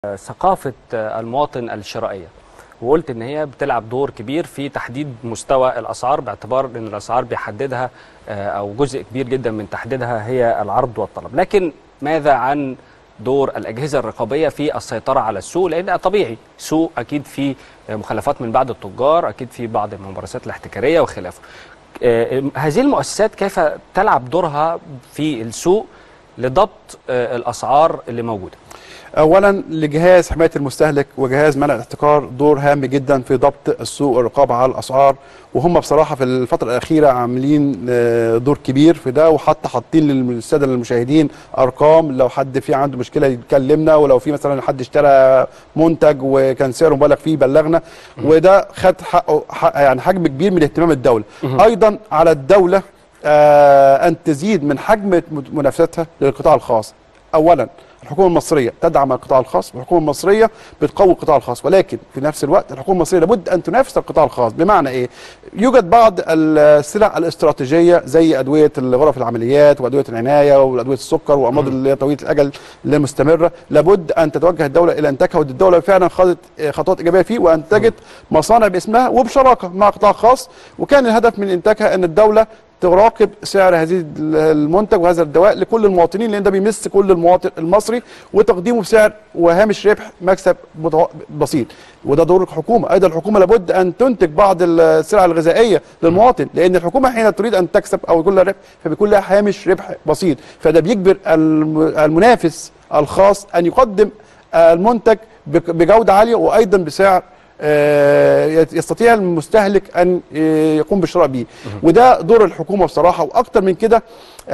ثقافة المواطن الشرائية وقلت ان هي بتلعب دور كبير في تحديد مستوى الاسعار باعتبار ان الاسعار بيحددها او جزء كبير جدا من تحديدها هي العرض والطلب لكن ماذا عن دور الاجهزه الرقابيه في السيطره على السوق لان طبيعي سوق اكيد في مخالفات من بعض التجار اكيد في بعض الممارسات الاحتكاريه وخلافه هذه المؤسسات كيف تلعب دورها في السوق لضبط الاسعار اللي موجوده اولا لجهاز حمايه المستهلك وجهاز منع الاحتكار دور هام جدا في ضبط السوق والرقابه على الاسعار وهم بصراحه في الفتره الاخيره عاملين دور كبير في ده وحتى حاطين للساده المشاهدين ارقام لو حد في عنده مشكله يكلمنا ولو في مثلا حد اشترى منتج وكان سعره مبالغ فيه بلغنا وده خد حقه حق يعني حجم كبير من اهتمام الدوله ايضا على الدوله آه ان تزيد من حجم منافستها للقطاع الخاص اولا الحكومه المصريه تدعم القطاع الخاص والحكومه المصريه بتقوي القطاع الخاص ولكن في نفس الوقت الحكومه المصريه لابد ان تنافس القطاع الخاص بمعنى ايه يوجد بعض السلع الاستراتيجيه زي ادويه غرف العمليات وادويه العنايه وادويه السكر وامراض اللي هي طويله الاجل اللي مستمره لابد ان تتوجه الدوله الى انتاجها ودي الدوله فعلا خاضت خطوات ايجابيه فيه وانتجت مصانع باسمها وبشراكه مع قطاع خاص وكان الهدف من انتاجها ان الدوله تراقب سعر هذه المنتج وهذا الدواء لكل المواطنين لان ده بيمس كل المواطن المصري وتقديمه بسعر وهامش ربح مكسب بسيط وده دور الحكومه ايضا الحكومه لابد ان تنتج بعض السلع الغذائيه للمواطن لان الحكومه حين تريد ان تكسب او يكون لها ربح فبيكون لها هامش ربح بسيط فده بيجبر المنافس الخاص ان يقدم المنتج بجوده عاليه وايضا بسعر يستطيع المستهلك ان يقوم بالشراء به وده دور الحكومه بصراحه واكتر من كده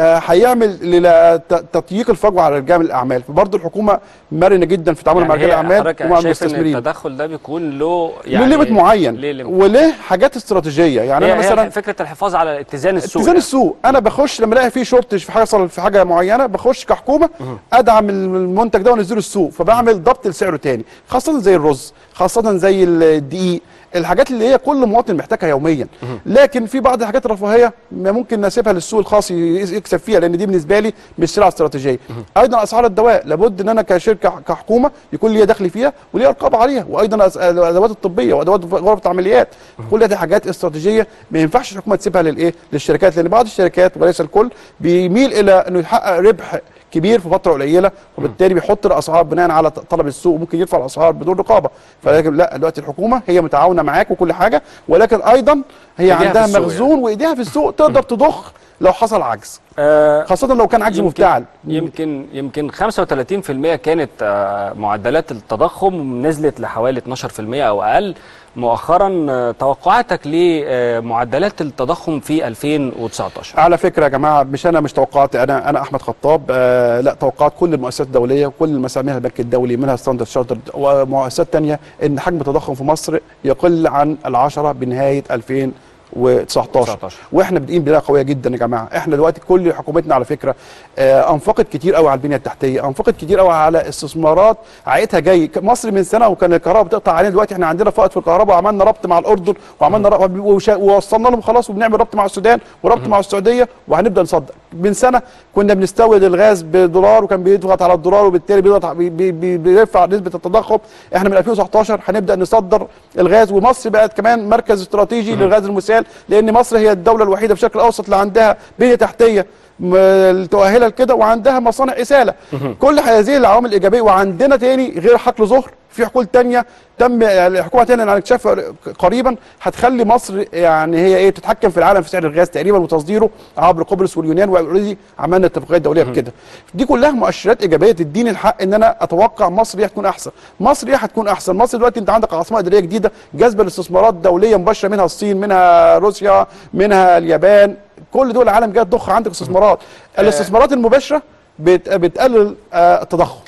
هيعمل لتضييق الفجوه على رجال الاعمال فبرضه الحكومه مرنه جدا في تعاملها يعني مع رجال الاعمال ومع المستثمرين التدخل ده بيكون له يعني له ليميت معين وله حاجات استراتيجيه يعني انا مثلا فكره الحفاظ على اتزان السوق اتزان يعني. السوق انا بخش لما الاقي في شورتج في حاجه حصل في حاجه معينه بخش كحكومه ادعم المنتج ده وانزله السوق فبعمل ضبط لسعره تاني خاصه زي الرز خاصه زي الدقيق الحاجات اللي هي كل مواطن محتاجها يوميا لكن في بعض الحاجات الرفاهيه ممكن نسيبها للسوق الخاص يكسب فيها لان دي بالنسبه لي مش سلعه استراتيجيه ايضا اسعار الدواء لابد ان انا كشركه كحكومه يكون لي دخل فيها ولي رقابه عليها وايضا الادوات الطبيه وادوات غرف العمليات كل دي حاجات استراتيجيه ما ينفعش الحكومه تسيبها للايه للشركات لان بعض الشركات وليس الكل بيميل الى انه يحقق ربح كبير في فتره قليله وبالتالي بيحط الاسعار بناء على طلب السوق وممكن يرفع الاسعار بدون رقابه فلكن لا دلوقتي الحكومه هي متعاونه معاك وكل حاجه ولكن ايضا هي عندها مخزون يعني. وايديها في السوق تقدر تضخ لو حصل عجز آه خاصة لو كان عجز يمكن مفتعل يمكن يمكن 35% كانت آه معدلات التضخم نزلت لحوالي 12% او اقل مؤخرا توقعاتك لمعدلات التضخم في 2019 على فكره يا جماعه مش انا مش توقعاتي انا انا احمد خطاب آه لا توقعات كل المؤسسات الدوليه وكل المسامير البنك الدولي منها ستاندرد شارتر ومؤسسات ثانيه ان حجم التضخم في مصر يقل عن العشرة بنهايه 2000 و19 واحنا بادئين بدايه قويه جدا يا جماعه احنا دلوقتي كل حكومتنا على فكره آه انفقت كتير قوي على البنيه التحتيه انفقت كتير قوي على استثمارات عائدها جاي مصر من سنه وكان الكهرباء بتقطع علينا دلوقتي احنا عندنا فائض في الكهرباء وعملنا ربط مع الاردن وعملنا ربط ووصلنا لهم خلاص وبنعمل ربط مع السودان وربط مع السعوديه وهنبدا نصدر من سنه كنا بنستورد الغاز بدولار وكان بيضغط على الدولار وبالتالي بيضغط بي بي بيرفع نسبه التضخم احنا من 2019 هنبدا نصدر الغاز ومصر بقت كمان مركز استراتيجي للغاز المسال لان مصر هي الدوله الوحيده في الشرق الاوسط اللي عندها بنيه تحتيه تؤهلها لكده وعندها مصانع اساله كل هذه العوامل الايجابيه وعندنا تاني غير حقل ظهر في حقول تانية تم الحكومه تانية انا اكتشفها قريبا هتخلي مصر يعني هي ايه تتحكم في العالم في سعر الغاز تقريبا وتصديره عبر قبرص واليونان واوريدي عملنا اتفاقيات دوليه بكده دي كلها مؤشرات ايجابيه تديني الحق ان انا اتوقع مصر هي هتكون احسن مصر هي هتكون احسن مصر دلوقتي انت عندك عاصمه اداريه جديده جاذبه لاستثمارات دوليه مباشره منها الصين منها روسيا منها اليابان كل دول العالم جايه تضخ عندك استثمارات الاستثمارات المباشره بتقلل التضخم